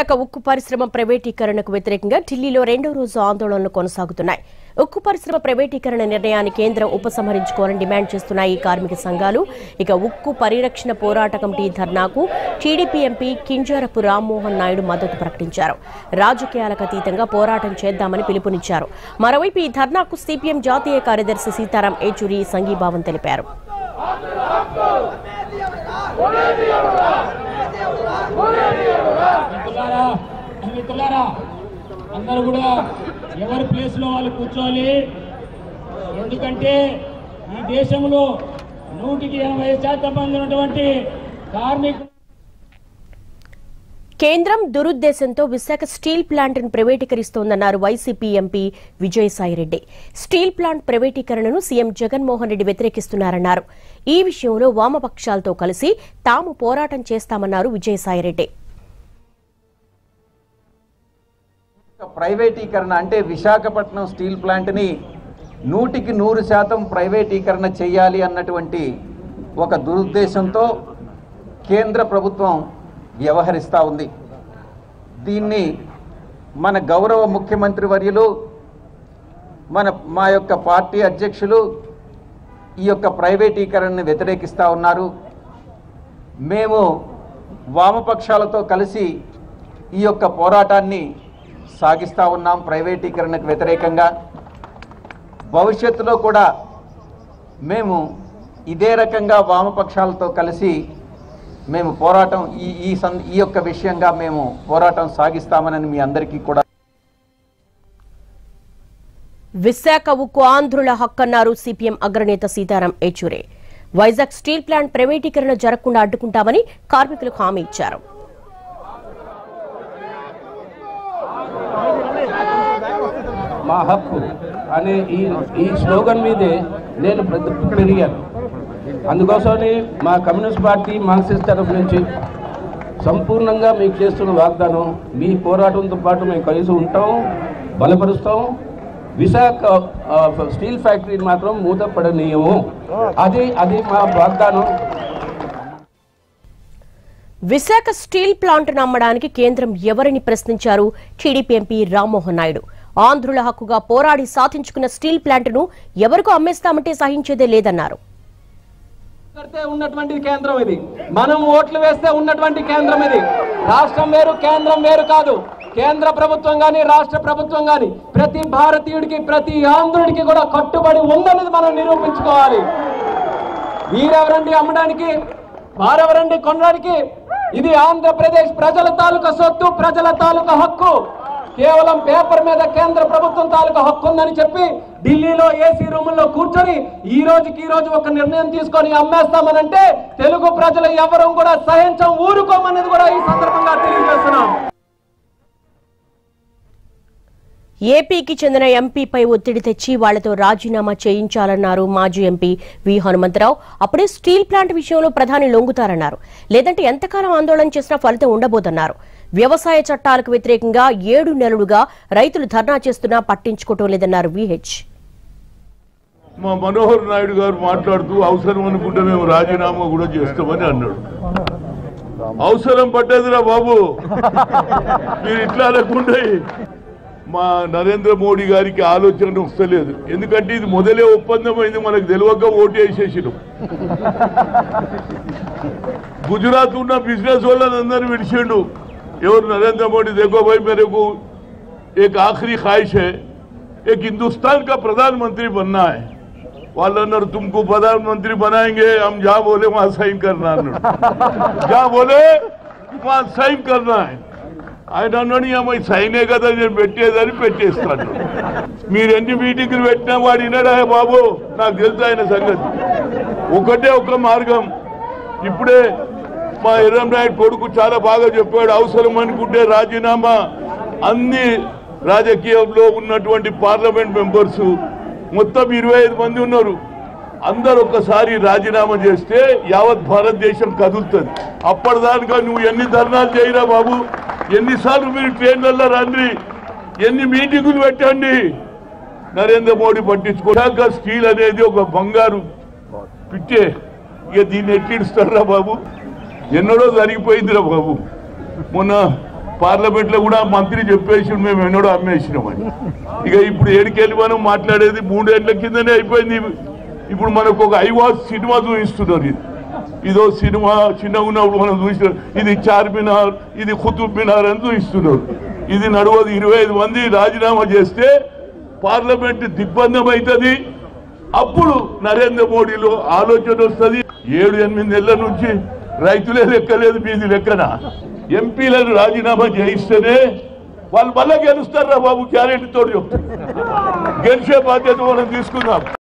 విశాఖ ఉక్కు పరిశ్రమ ప్రైవేటీకరణకు వ్యతిరేకంగా ఢిల్లీలో రెండో రోజు ఆందోళనలు కొనసాగుతున్నాయి ఉక్కు పరిశ్రమ ప్రైవేటీకరణ నిర్ణయాన్ని కేంద్రం ఉపసంహరించుకోవాలని డిమాండ్ చేస్తున్నాయి ఈ కార్మిక సంఘాలు ఇక ఉక్కు పరిరక్షణ పోరాట కమిటీ ధర్నాకు టీడీపీ ఎంపీ కింజారపు రామ్మోహన్ నాయుడు మద్దతు ప్రకటించారు రాజకీయాలకు అతీతంగా పోరాటం చేద్దామని పిలుపునిచ్చారు మరోవైపు ఈ ధర్నాకు సిపిఎం జాతీయ కార్యదర్శి సీతారాం ఏచూరి సంఘీభావం తెలిపారు మిత్రులారా మిత్రులారా అందరూ కూడా ఎవరి ప్లేస్ లో వాళ్ళు కూర్చోవాలి ఎందుకంటే ఈ దేశంలో నూటికి ఎనభై శాతం మంది ఉన్నటువంటి కార్మికులు కేంద్రం దురుద్దేశంతో విశాఖ స్టీల్ ప్లాంట్ను ప్రైవేటీకరిస్తోందన్నారు YCP MP Vijayasai Reddy steel plant ప్రైవేటీకరణను సీఎం జగన్మోహన్ రెడ్డి వ్యతిరేకిస్తున్నారన్నారు ఈ విషయంలో వామపక్షాలతో కలిసి తాము పోరాటం చేస్తామన్నారు విజయసాయిరెడ్డి ప్రైవేటీకరణ అంటే విశాఖపట్నం స్టీల్ ప్లాంట్ని నూటికి నూరు శాతం ప్రైవేటీకరణ చేయాలి అన్నటువంటి ఒక దురుద్దేశంతో కేంద్ర ప్రభుత్వం వ్యవహరిస్తూ ఉంది దీన్ని మన గౌరవ ముఖ్యమంత్రి వర్యులు మన మా యొక్క పార్టీ అధ్యక్షులు ఈ యొక్క ప్రైవేటీకరణని వ్యతిరేకిస్తూ ఉన్నారు మేము వామపక్షాలతో కలిసి ఈ యొక్క పోరాటాన్ని సాగిస్తూ ఉన్నాం ప్రైవేటీకరణకు వ్యతిరేకంగా భవిష్యత్తులో కూడా మేము ఇదే రకంగా వామపక్షాలతో కలిసి మేము పోరాటం ఈ ఈ సం ఈ యొక్క విషయంగా మేము పోరాటం సాగిస్తామని మీ అందరికీ కూడా విశాఖ ఉక్కు ఆంధ్రుల హక్కన్నారు సిపిఎం అగ్రనేత సీతారాం ఏచూరే వైజాగ్ స్టీల్ ప్లాంట్ ప్రైవేటీకరణ జరగకుండా అడ్డుకుంటామని కార్మికులకు హామీ ఇచ్చారు మా హక్కు అనే ఈ ఈ స్లోగన్ మీదే నేను ప్రతి- పెరిగాను అందుకోసమని మా కమ్యూనిస్ట్ పార్టీ మార్క్సిస్ట్ తరఫు నుంచి సంపూర్ణంగా మీకు చేస్తున్న వాగ్దానం మీ పోరాటంతో పాటు మేము కలిసి ఉంటాం బలపరుస్తాం విశాఖ ఆ, స్టీల్ ఫ్యాక్టరీని మాత్రం మూతపడనీయము అది అది మా వాగ్దానం విశాఖ స్టీల్ ప్లాంట్ నమ్మడానికి కేంద్రం ఎవరిని ప్రశ్నించారు టీడీపీ ఎంపీ రామ్మోహన్ నాయుడు ఆంధ్రుల హక్కుగా పోరాడి సాధించుకున్న స్టీల్ ప్లాంట్ను ఎవరికో అమ్మేస్తామంటే సహించేదే లేదన్నారు కడితే ఉన్నటువంటి కేంద్రం ఇది మనం ఓట్లు వేస్తే ఉన్నటువంటి కేంద్రం ఇది రాష్ట్రం వేరు కేంద్రం వేరు కాదు కేంద్ర ప్రభుత్వం గాని రాష్ట్ర ప్రభుత్వం గాని ప్రతి భారతీయుడికి ప్రతి ఆంధ్రుడికి కూడా కట్టుబడి ఉందనేది మనం నిరూపించుకోవాలి వీరెవరండి అమ్మడానికి వారెవరండి కొనడానికి ఇది ఆంధ్రప్రదేశ్ ప్రజల తాలూకా సొత్తు ప్రజల తాలూకా హక్కు కేవలం పేపర్ మీద కేంద్ర ప్రభుత్వం తాలూకా హక్కు ఉందని చెప్పి ఢిల్లీలో ఏసీ రూముల్లో కూర్చొని ఈ రోజుకి ఈ రోజు ఒక నిర్ణయం తీసుకొని అమ్మేస్తామనంటే తెలుగు ప్రజలు ఎవరు కూడా సహించం ఊరుకోమనేది కూడా ఈ సందర్భంగా తెలియజేస్తున్నాం ఏపీకి చెందిన ఎంపీపై ఒత్తిడి తెచ్చి వాళ్లతో రాజీనామా చేయించాలన్నారు మాజీ ఎంపీ వి హనుమంతరావు అప్పుడే స్టీల్ ప్లాంట్ విషయంలో ప్రధాని లొంగుతారన్నారు లేదంటే ఎంతకాలం ఆందోళన చేసినా ఫలితం ఉండబోదన్నారు వ్యవసాయ చట్టాలకు వ్యతిరేకంగా ఏడు నెలలుగా రైతులు ధర్నా చేస్తున్నా పట్టించుకోవటం లేదన్నారు విహెచ్ మా మనోహర్ నాయుడు గారు మాట్లాడుతూ అవసరం అనుకుంటే మేము రాజీనామా కూడా చేస్తామని అన్నాడు అవసరం పడ్డదిరా బాబు మీరు ఇట్లా అనకుండా మా నరేంద్ర మోడీ గారికి ఆలోచన వస్తలేదు ఎందుకంటే ఇది మొదలే ఒప్పందమైంది మనకు తెలియక ఓటు వేసేసినాం గుజరాత్ ఉన్న బిజినెస్ వాళ్ళని అందరూ విడిచిండు ఎవరు नरेंद्र मोदी देखो भाई मेरे को एक आखिरी ख्वाहिश है एक हिंदुस्तान का प्रधानमंत्री बनना है వాళ్ళు అన్నారు తుమ్కు ప్రధానమంత్రి बनाएंगे हम जहाँ बोले वहाँ साइन करना అన్నాడు जहाँ बोले वहाँ साइन करना है ఆయన అన్నాడు "ఏమో ఈ సైనే కదా నేను పెట్టేదని పెట్టేస్తాను మీరు ఎన్ని మీటింగ్లు పెట్టినా వాడు వినడా బాబు నాకు తెలుసు ఆయన సంగతి ఒకటే ఒక మార్గం ఇప్పుడే మా ఎర్రం నాయుడు కొడుకు చాలా బాగా చెప్పాడు అవసరం అనుకుంటే రాజీనామా అన్ని రాజకీయంలో ఉన్నటువంటి పార్లమెంట్ మెంబర్స్ మొత్తం ఇరవై ఐదు మంది ఉన్నారు అందరు ఒక్కసారి రాజీనామా చేస్తే యావత్ భారతదేశం కదులుతుంది అప్పటిదానికా నువ్వు ఎన్ని ధర్నాలు చేయరా బాబు ఎన్నిసార్లు మీరు ట్రైన్లలో రండి ఎన్ని మీటింగులు పెట్టండి నరేంద్ర మోడీ పట్టించుకోక స్టీల్ అనేది ఒక బంగారు పిట్టే ఇక దీన్ని ఎట్టిస్తారా బాబు ఎన్నడో జరిగిపోయిందిరా బాబు మొన్న పార్లమెంట్ లో కూడా మంత్రి చెప్పేసి మేము ఎన్నడూ అమ్మేసినామని ఇక ఇప్పుడు ఏడికెళ్ళి మనం మాట్లాడేది మూడేళ్ల కిందనే అయిపోయింది ఇప్పుడు మనకు ఒక ఐవాస్ సినిమా చూపిస్తున్నారు ఇది ఇదో సినిమా చిన్నగా ఉన్నప్పుడు మనం చూసినాం ఇది చార్మినార్ ఇది ఖుతుబ్ మినార్ అని చూపిస్తున్నారు ఇది నడవదు ఇరవై ఐదు మంది రాజీనామా చేస్తే పార్లమెంట్ దిగ్బంధం అవుతుంది అప్పుడు నరేంద్ర మోడీలో ఆలోచన వస్తుంది ఏడు ఎనిమిది నెలల నుంచి రైతులే లెక్కలేదు మీది లెక్కన ఎంపీలను రాజీనామా చేయిస్తేనే వాళ్ళు మళ్ళా గెలుస్తారా బాబు గ్యారెంటీ తోడు చెప్తారు గెలిచే బాధ్యత మనం తీసుకుందాం